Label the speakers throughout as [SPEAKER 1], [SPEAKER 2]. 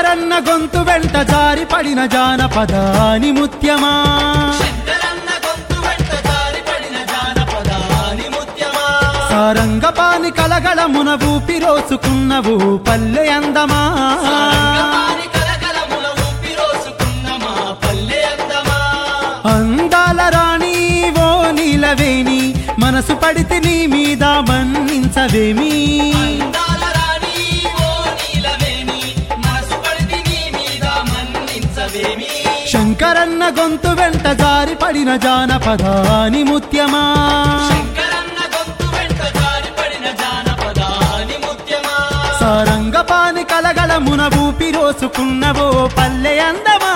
[SPEAKER 1] శంకరన్న గొంతు వెంట జారి పడిన జానపదాని ముత్యమా
[SPEAKER 2] శంకరన్న గొంతు వెంట జారిపడిన జానపదాని ముత్యమా
[SPEAKER 1] సారంగపాని కలగలమున ఊపి రోసుకున్నవు పల్లె అందమా
[SPEAKER 2] సారంగపాణి కలకలమున ఊపిరోసుకున్న మా పల్లె అందమా
[SPEAKER 1] అందాల రాణి ఓ నీలవేణి మనసు పడితే నీ మీద మన్నించవేమి
[SPEAKER 2] అందాల రాణి ఓ నీలవేణి మనసు పడితే నీ మీద మన్నించవేమి
[SPEAKER 1] శంకరన్న గొంతు వెంట జారి పడిన జానపదాని ముత్యమా
[SPEAKER 2] శంకరన్న గొంతు వెంట జారిపడిన జానపదాని ముత్యమా
[SPEAKER 1] సారంగపాని కలగలమున ఊపి రోసుకున్నవో పల్లె అందమా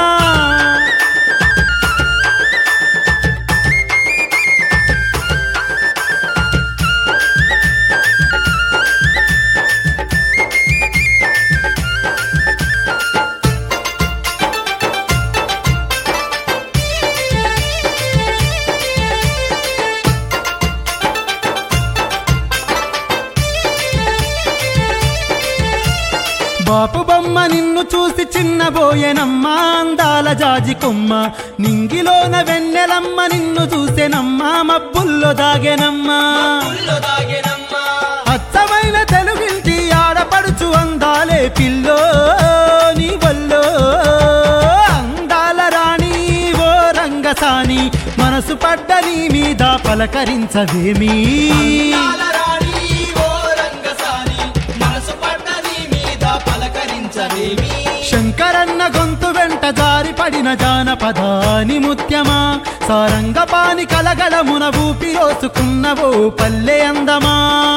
[SPEAKER 1] బాపు బొమ్మ నిన్ను చూసి చిన్నబోయెనమ్మా అందాల జాజి కొమ్మ నింగిలోన వెన్నెలమ్మ నిన్ను చూసెనమ్మా మబ్బుల్లో దాగెనమ్మా
[SPEAKER 2] పుల్లో దాగెనమ్మా
[SPEAKER 1] అచ్చమైన తెలుగింటి ఆడపడుచు అందాలే పిల్లో నీ వల్లో అందాల రాణి ఓ రంగసాని మనసు పడ్డ నీ మీద పలకరించవేమి
[SPEAKER 2] అందాల రాణి ఓ రంగసాని మనసు పడ్డ నీ మీద పలకరించవేమి
[SPEAKER 1] శంకరన్న గొంతు వెంట జారి పడిన జానపదాని ముత్యమా సారంగపాని కలగలమున ఊపి రోసుకున్నవో పల్లె అందమా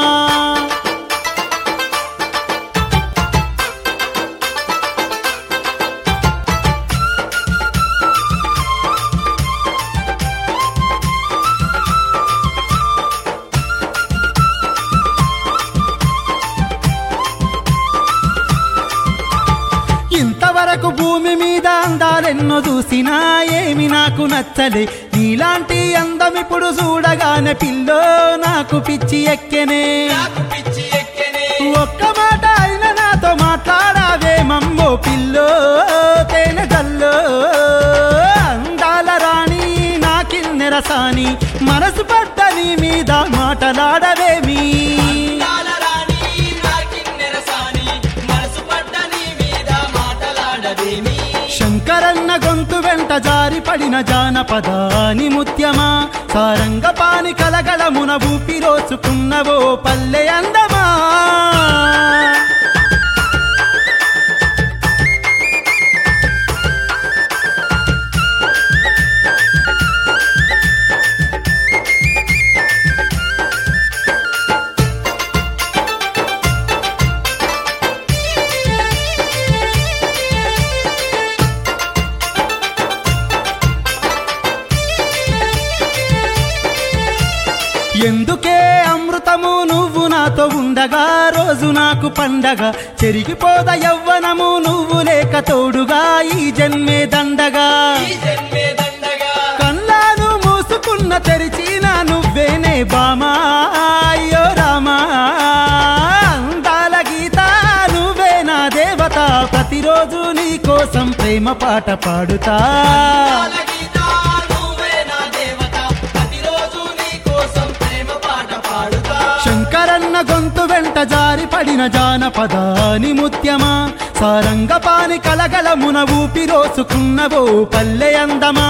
[SPEAKER 1] ఇంతవరకు భూమి మీద అందాలెన్నో చూసినా ఏమి నాకు నచ్చలే నీలాంటి అందం ఇప్పుడు చూడగానే పిల్లో నాకు పిచ్చి ఎక్కెనే
[SPEAKER 2] నాకు పిచ్చి ఎక్కెనే
[SPEAKER 1] ఒక్క మాట అయినా నాతో మాట్లాడావే మమ్మో పిల్లో తేనె జల్లో అందాల రాణి నా కిన్నెరసాని మనసు పడ్డ నీ మీద మాటలాడవేమి
[SPEAKER 2] అందాల రాణి నా కిన్నెరసాని మనసు పడ్డ నీ మీద మాటలాడవేమి
[SPEAKER 1] శంకరన్న గొంతు వెంట జారి పడిన జానపదాని ముత్యమా సారంగపాని కలగలమున ఊపి రోసుకున్నవో పల్లె అందమా ఎందుకే అమృతము నువ్వు నాతో ఉండగా రోజు నాకు పండగ చెరిగిపోద యవ్వనము నువ్వు లేక తోడుగా ఈ జన్మే దండగా
[SPEAKER 2] ఈ జన్మే దండగా
[SPEAKER 1] కళ్ళాను మూసుకున్న తెరిచిన నువ్వేనే బామా అయ్యో రామా అందాల గీత నువ్వే నా దేవత ప్రతిరోజు నీ కోసం ప్రేమ పాట పాడుతా
[SPEAKER 2] అందాల గీత నువ్వే నా దేవత ప్రతిరోజు నీ కోసం ప్రేమ పాట పాడుతా
[SPEAKER 1] శంకరన్న గొంతు వెంట జారి పడిన జానపదాని ముత్యమా సారంగపాని కలగలమున ఊపి రోసుకున్నవో పల్లె అందమా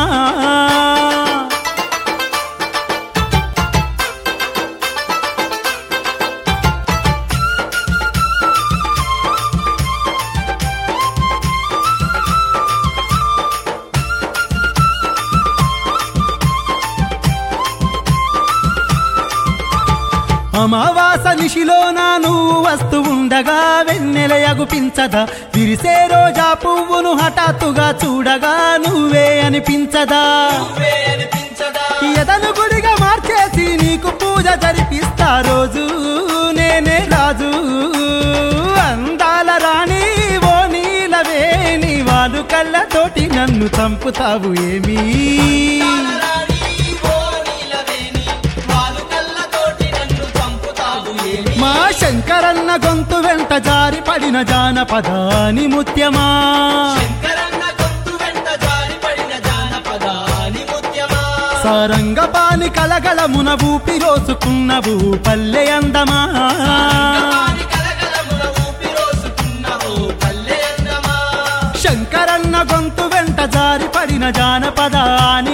[SPEAKER 1] అమావాస నిశిలోన నువ్వు వస్తూ ఉండగా వెన్నెల ఎగుపించదా విరిసే రోజా పువ్వును హఠాత్తుగా చూడగా నువ్వే అనిపించదా
[SPEAKER 2] నువ్వే అనిపించదా
[SPEAKER 1] ఎదను గుడిగా మార్చేసి నీకు పూజ జరిపిస్తా రోజు నేనే రాజు అందాల రాణి ఓ నీలవేణి వాలు కళ్ళతోటి నన్ను చంపుతావు ఏమీ
[SPEAKER 2] రాణి ఓ నీలవేణి వాలు కళ్ళతోటి నన్ను చంపుతావు ఏమి
[SPEAKER 1] మా శంకరన్న గొంతు వెంట జారి జారిపడిన జానపదాని ముత్యమా
[SPEAKER 2] శంకరన్న గొంతు వెంట జారిపడిన జానపదాని ముత్యమా
[SPEAKER 1] సారంగపాని కలగలమున ఊపి రోసుకున్నవు పల్లె అందమా
[SPEAKER 2] సారంగపాణి కలగలమున ఊపిరోసుకున్నవో పల్లె అందమా
[SPEAKER 1] శంకరన్న గొంతు వెంట జారిపడిన జానపదాని